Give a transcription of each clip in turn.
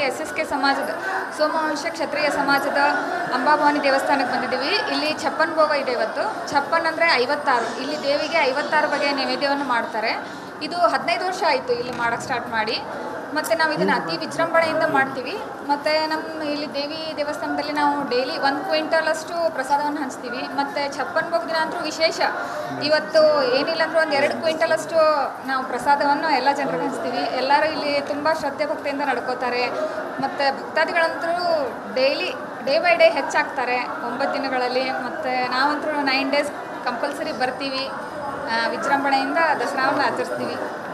S S K ಸಮಾಜದ ಸೋಮವಂಶ ಕ್ಷತ್ರಿಯ ಸಮಾಜದ ಅಂಬಾಭವಾನಿ ದೇವಸ್ಥಾನಕ್ಕೆ ಬಂದಿದ್ದೀವಿ ಇಲ್ಲಿ ಛಪ್ಪನ್ ಭೋಗ ಇದೆ ಇವತ್ತು ಛಪ್ಪನ್ ಅಂದರೆ ಐವತ್ತಾರು ಇಲ್ಲಿ ದೇವಿಗೆ ಐವತ್ತಾರು ಬಗೆಯ ನೈವೇದ್ಯವನ್ನು ಮಾಡ್ತಾರೆ ಇದು ಹದಿನೈದು ವರ್ಷ ಆಯಿತು ಇಲ್ಲಿ ಮಾಡೋಕ್ಕೆ ಸ್ಟಾರ್ಟ್ ಮಾಡಿ ಮತ್ತು ನಾವು ಇದನ್ನು ಅತಿ ವಿಜೃಂಭಣೆಯಿಂದ ಮಾಡ್ತೀವಿ ಮತ್ತು ನಮ್ಮ ಇಲ್ಲಿ ದೇವಿ ದೇವಸ್ಥಾನದಲ್ಲಿ ನಾವು ಡೈಲಿ ಒಂದು ಕ್ವಿಂಟಲ್ ಅಷ್ಟು ಪ್ರಸಾದವನ್ನು ಹಂಚ್ತೀವಿ ಮತ್ತು ಛಪ್ಪನ್ ಭೋಗ ದಿನ ಅಂತೂ ವಿಶೇಷ ಇವತ್ತು ಏನಿಲ್ಲ ಅಂದರೂ ಒಂದು ಎರಡು ಕ್ವಿಂಟಲ್ ಅಷ್ಟು ನಾವು ಪ್ರಸಾದವನ್ನು ಎಲ್ಲ ಜನರಿಗೆ ಹಂಚ್ತೀವಿ ಎಲ್ಲರೂ ಇಲ್ಲಿ ತುಂಬ ಶ್ರದ್ಧೆ ಭಕ್ತಿಯಿಂದ ನಡ್ಕೋತಾರೆ ಮತ್ತು ಭಕ್ತಾದಿಗಳಂತೂ ಡೈಲಿ ಡೇ ಬೈ ಡೇ ಹೆಚ್ಚಾಗ್ತಾರೆ ಒಂಬತ್ತು ದಿನಗಳಲ್ಲಿ ಮತ್ತು ನಾವಂತೂ ನೈನ್ ಡೇಸ್ ಕಂಪಲ್ಸರಿ ಬರ್ತೀವಿ ಆ, ವಿಜೃಂಭಣೆಯಿಂದ ದಸರಾವನ್ನು ಆಚರಿಸ್ತೀವಿ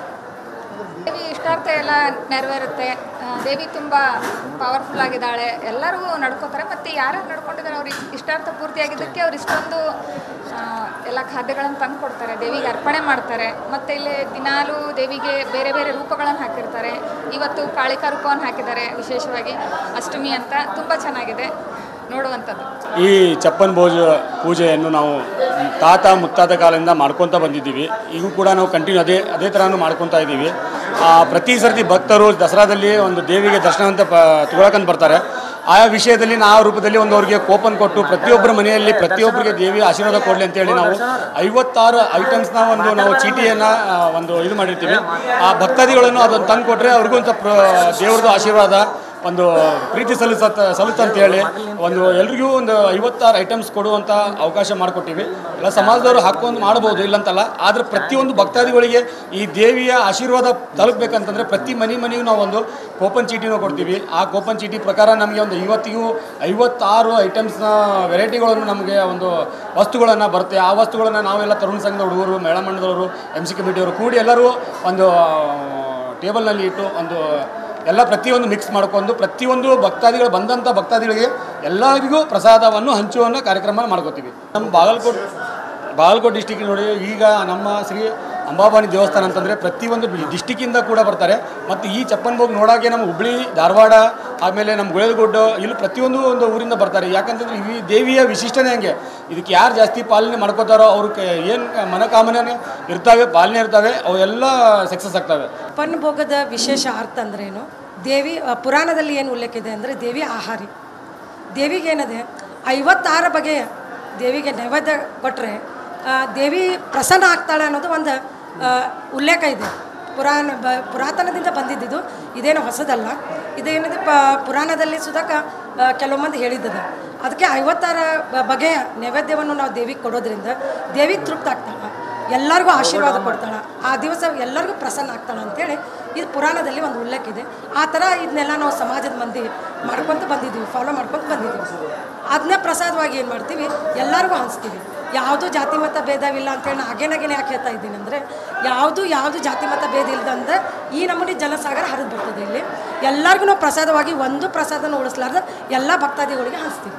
ದೇವಿ ಇಷ್ಟಾರ್ಥ ಎಲ್ಲ ನೆರವೇರುತ್ತೆ ಆ, ದೇವಿ ತುಂಬ ಪವರ್ಫುಲ್ ಆಗಿದ್ದಾಳೆ ಎಲ್ಲರೂ ನಡ್ಕೋತಾರೆ ಮತ್ತು ಯಾರ್ಯಾರು ನಡ್ಕೊಂಡಿದ್ದಾರೆ ಅವ್ರಿಗೆ ಇಷ್ಟಾರ್ಥ ಪೂರ್ತಿಯಾಗಿದ್ದಕ್ಕೆ ಅವ್ರು ಇಷ್ಟೊಂದು ಆ, ಎಲ್ಲ ಖಾದ್ಯಗಳನ್ನು ತಂದು ಕೊಡ್ತಾರೆ ದೇವಿಗೆ ಅರ್ಪಣೆ ಮಾಡ್ತಾರೆ ಮತ್ತು ಇಲ್ಲಿ ದಿನಾಲೂ ದೇವಿಗೆ ಬೇರೆ ಬೇರೆ ರೂಪಗಳನ್ನು ಹಾಕಿರ್ತಾರೆ ಇವತ್ತು ಕಾಳಿಕಾ ರೂಪವನ್ನು ಹಾಕಿದ್ದಾರೆ ವಿಶೇಷವಾಗಿ ಅಷ್ಟಮಿ ಅಂತ ತುಂಬ ಚೆನ್ನಾಗಿದೆ ನೋಡುವಂಥದ್ದು ಈ ಚಪ್ಪನ್ ಭೋಜ ಪೂಜೆಯನ್ನು ನಾವು ತಾತ ಮುತ್ತಾತ ಕಾಲದಿಂದ ಮಾಡ್ಕೊತ ಬಂದಿದ್ದೀವಿ ಈಗೂ ಕೂಡ ನಾವು ಕಂಟಿನ್ಯೂ ಅದೇ ಅದೇ ಥರನೂ ಮಾಡ್ಕೊತಾ ಇದ್ದೀವಿ ಆ, ಪ್ರತಿ ಸರ್ತಿ ಭಕ್ತರು ದಸರಾದಲ್ಲಿ ಒಂದು ದೇವಿಗೆ ದರ್ಶನ ಅಂತ ಪ ತಗೊಳಕಂತ ಬರ್ತಾರೆ ಆಯಾ ವಿಷಯದಲ್ಲಿ ನಾವು ರೂಪದಲ್ಲಿ ಒಂದು ಅವ್ರಿಗೆ ಕೋಪನ್ ಕೊಟ್ಟು ಪ್ರತಿಯೊಬ್ಬರ ಮನೆಯಲ್ಲಿ ಪ್ರತಿಯೊಬ್ಬರಿಗೆ ದೇವಿ ಆಶೀರ್ವಾದ ಕೊಡಲಿ ಅಂತೇಳಿ ನಾವು ಐವತ್ತಾರು ಐಟಮ್ಸ್ನ ಒಂದು ನಾವು ಚೀಟಿಯನ್ನು ಒಂದು ಇದು ಮಾಡಿರ್ತೀವಿ ಆ ಭಕ್ತಾದಿಗಳನ್ನು ಅದನ್ನು ತಂದು ಕೊಟ್ಟರೆ ಅವ್ರಿಗೂ ಒಂದು ಸ್ವಲ್ಪ ದೇವ್ರದ್ದು ಆಶೀರ್ವಾದ ಒಂದು ಪ್ರೀತಿ ಸಲ್ಲಿಸತ್ತ ಸಲ್ಲುತ್ತಂತೇಳಿ ಒಂದು ಎಲ್ರಿಗೂ ಒಂದು ಐವತ್ತಾರು ಐಟಮ್ಸ್ ಕೊಡುವಂಥ ಅವಕಾಶ ಮಾಡಿಕೊಟ್ಟಿವಿ ಎಲ್ಲ ಸಮಾಜದವರು ಹಾಕೊಂಡು ಮಾಡ್ಬೋದು ಇಲ್ಲಂತಲ್ಲ ಆದರೆ ಪ್ರತಿಯೊಂದು ಭಕ್ತಾದಿಗಳಿಗೆ ಈ ದೇವಿಯ ಆಶೀರ್ವಾದ ತಲುಪಬೇಕಂತಂದರೆ ಪ್ರತಿ ಮನೆ ಮನೆಗೂ ನಾವು ಒಂದು ಕೂಪನ್ ಚೀಟಿನೂ ಕೊಡ್ತೀವಿ ಆ ಕೂಪನ್ ಚೀಟಿ ಪ್ರಕಾರ ನಮಗೆ ಒಂದು ಇವತ್ತಿಗೂ ಐವತ್ತಾರು ಐಟಮ್ಸ್ನ ವೆರೈಟಿಗಳನ್ನು ನಮಗೆ ಒಂದು ವಸ್ತುಗಳನ್ನು ಬರುತ್ತೆ ಆ ವಸ್ತುಗಳನ್ನು ನಾವೆಲ್ಲ ತರುಣ ಸಂಘದ ಹುಡುಗರು ಮೇಳ ಮಂಡದವರು ಎಮ್ ಸಿ ಕಮಿಟಿಯವರು ಕೂಡಿ ಎಲ್ಲರೂ ಒಂದು ಟೇಬಲ್ನಲ್ಲಿ ಇಟ್ಟು ಒಂದು ಎಲ್ಲ ಪ್ರತಿಯೊಂದು ಮಿಕ್ಸ್ ಮಾಡ್ಕೊಂಡು ಪ್ರತಿಯೊಂದು ಭಕ್ತಾದಿಗಳು ಬಂದಂಥ ಭಕ್ತಾದಿಗಳಿಗೆ ಎಲ್ಲರಿಗೂ ಪ್ರಸಾದವನ್ನು ಹಂಚುವಂಥ ಕಾರ್ಯಕ್ರಮ ಮಾಡ್ಕೋತೀವಿ ನಮ್ಮ ಬಾಗಲಕೋಟೆ ಬಾಗಲಕೋಟೆ ಡಿಸ್ಟಿಕ್ ನೋಡಿ ಈಗ ನಮ್ಮ ಶ್ರೀ ಅಂಬಾಭವಾನಿ ದೇವಸ್ಥಾನ ಅಂತಂದರೆ ಪ್ರತಿಯೊಂದು ಡಿಸ್ಟಿಕ್ಕಿಂದ ಕೂಡ ಬರ್ತಾರೆ ಮತ್ತು ಈ ಚಪ್ಪನ್ ಭೋಗ್ ನೋಡೋಕೆ ನಮ್ಮ ಹುಬ್ಳಿ ಧಾರವಾಡ ಆಮೇಲೆ ನಮ್ಮ ಗುಳೇದಗುಡ್ಡ ಇಲ್ಲಿ ಪ್ರತಿಯೊಂದು ಒಂದು ಊರಿಂದ ಬರ್ತಾರೆ ಯಾಕಂತಂದ್ರೆ ಈ ದೇವಿಯ ವಿಶಿಷ್ಟನೇ ಹಂಗೆ ಇದಕ್ಕೆ ಯಾರು ಜಾಸ್ತಿ ಪಾಲನೆ ಮಾಡ್ಕೋತಾರೋ ಅವ್ರಿಗೆ ಏನು ಮನೋಕಾಮನೆ ಇರ್ತವೆ ಪಾಲನೆ ಇರ್ತವೆ ಅವೆಲ್ಲ ಸಕ್ಸಸ್ ಆಗ್ತವೆ ಪನ್ ಭೋಗದ ವಿಶೇಷ ಅರ್ಥ ಅಂದ್ರೇನು ದೇವಿ ಆ, ಪುರಾಣದಲ್ಲಿ ಏನು ಉಲ್ಲೇಖ ಇದೆ ಅಂದರೆ ದೇವಿ ಆಹಾರಿ ದೇವಿಗೆ ಏನಿದೆ ಐವತ್ತಾರು ಬಗೆಯ ದೇವಿಗೆ ನೈವೇದ್ಯ ಕೊಟ್ಟರೆ ದೇವಿ ಪ್ರಸನ್ನ ಆಗ್ತಾಳೆ ಅನ್ನೋದು ಒಂದು ಆ, ಉಲ್ಲೇಖ ಇದೆ ಪುರಾಣ ಬ ಪುರಾತನದಿಂದ ಬಂದಿದ್ದಿದ್ದು ಇದೇನು ಹೊಸದಲ್ಲ ಇದೇನಿದೆ ಪ ಪುರಾಣದಲ್ಲಿ ಸುಧಾಕ ಆ, ಕೆಲವು ಮಂದಿ ಹೇಳಿದ್ದದ ಅದಕ್ಕೆ ಐವತ್ತಾರು ಬ- ಬಗೆಯ ನೈವೇದ್ಯವನ್ನು ನಾವು ದೇವಿಗೆ ಕೊಡೋದ್ರಿಂದ ದೇವಿ ತೃಪ್ತ ಆಗ್ತಾಳೆ ಎಲ್ಲರಿಗೂ ಆಶೀರ್ವಾದ ಕೊಡ್ತಾಳೆ ಆ ದಿವಸ ಎಲ್ಲರಿಗೂ ಪ್ರಸನ್ನ ಆಗ್ತಾಳೆ ಅಂತೇಳಿ ಇದು ಪುರಾಣದಲ್ಲಿ ಒಂದು ಉಲ್ಲೇಖ ಇದೆ ಆ ಥರ ಇದನ್ನೆಲ್ಲ ನಾವು ಸಮಾಜದ ಮಂದಿ ಮಾಡ್ಕೊತ ಬಂದಿದ್ದೀವಿ ಫಾಲೋ ಮಾಡ್ಕೊತ ಬಂದಿದ್ದೀವಿ ಅದನ್ನೇ ಪ್ರಸಾದವಾಗಿ ಏನು ಮಾಡ್ತೀವಿ ಎಲ್ಲರಿಗೂ ಹಂಚ್ತೀವಿ ಯಾವುದು ಜಾತಿ ಮತ ಭೇದವಿಲ್ಲ ಅಂತೇಳಿ ನಾನು ಆಗೇನಾಗೇನೆ ಯಾಕೆ ಹೇಳ್ತಾ ಇದ್ದೀನಿ ಅಂದರೆ ಯಾವುದು ಯಾವುದು ಜಾತಿ ಮತ ಭೇದ ಇಲ್ಲದಂದ್ರೆ ಈ ನಮೂನಿ ಜನಸಾಗರ ಹರಿದು ಬರ್ತದೆ ಇಲ್ಲಿ ಎಲ್ಲರಿಗೂ ನಾವು ಪ್ರಸಾದವಾಗಿ ಒಂದು ಪ್ರಸಾದನ ಉಳಿಸ್ಲಾರ್ದೆ ಎಲ್ಲ ಭಕ್ತಾದಿಗಳಿಗೆ ಹಂಚ್ತೀವಿ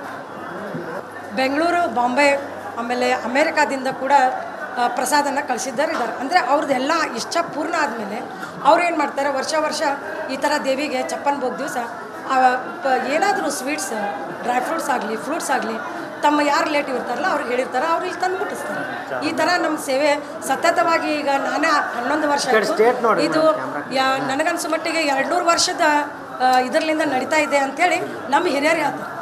ಬೆಂಗಳೂರು ಬಾಂಬೆ ಆಮೇಲೆ ಅಮೇರಿಕಾದಿಂದ ಕೂಡ ಆ, ಪ್ರಸಾದನ ಕಳಿಸಿದ್ದಾರೆ ಇದ್ದಾರೆ ಅಂದರೆ ಅವ್ರದ್ದೆಲ್ಲ ಇಷ್ಟ ಪೂರ್ಣ ಆದಮೇಲೆ ಅವ್ರು ಏನು ಮಾಡ್ತಾರೆ ವರ್ಷ ವರ್ಷ ಈ ಥರ ದೇವಿಗೆ ಚಪ್ಪನ್ ಭೋಗ್ ದಿವಸ ಏನಾದರೂ ಸ್ವೀಟ್ಸ್ ಡ್ರೈ ಫ್ರೂಟ್ಸ್ ಆಗಲಿ ಫ್ರೂಟ್ಸ್ ಆಗಲಿ ತಮ್ಮ ಯಾರು ರಿಲೇಟಿವ್ ಇರ್ತಾರಲ್ಲ ಅವ್ರಿಗೆ ಹೇಳಿರ್ತಾರೆ ಅವ್ರು ಇಲ್ಲಿ ತಂದು ಮುಟ್ಟಿಸ್ತಾರೆ ಈ ಥರ ನಮ್ಮ ಸೇವೆ ಸತತವಾಗಿ ಈಗ ನಾನೇ ಹನ್ನೊಂದು ವರ್ಷ ಆಯ್ತು. ಇದು ಯಾ ನನಗನ್ಸೋ ಮಟ್ಟಿಗೆ ಎರಡು ನೂರು ವರ್ಷದ ಇದರಲ್ಲಿಂದ ನಡೀತಾ ಇದೆ ಅಂತೇಳಿ ನಮ್ಮ ಹಿರಿಯರು ಹೇಳ್ತಾರೆ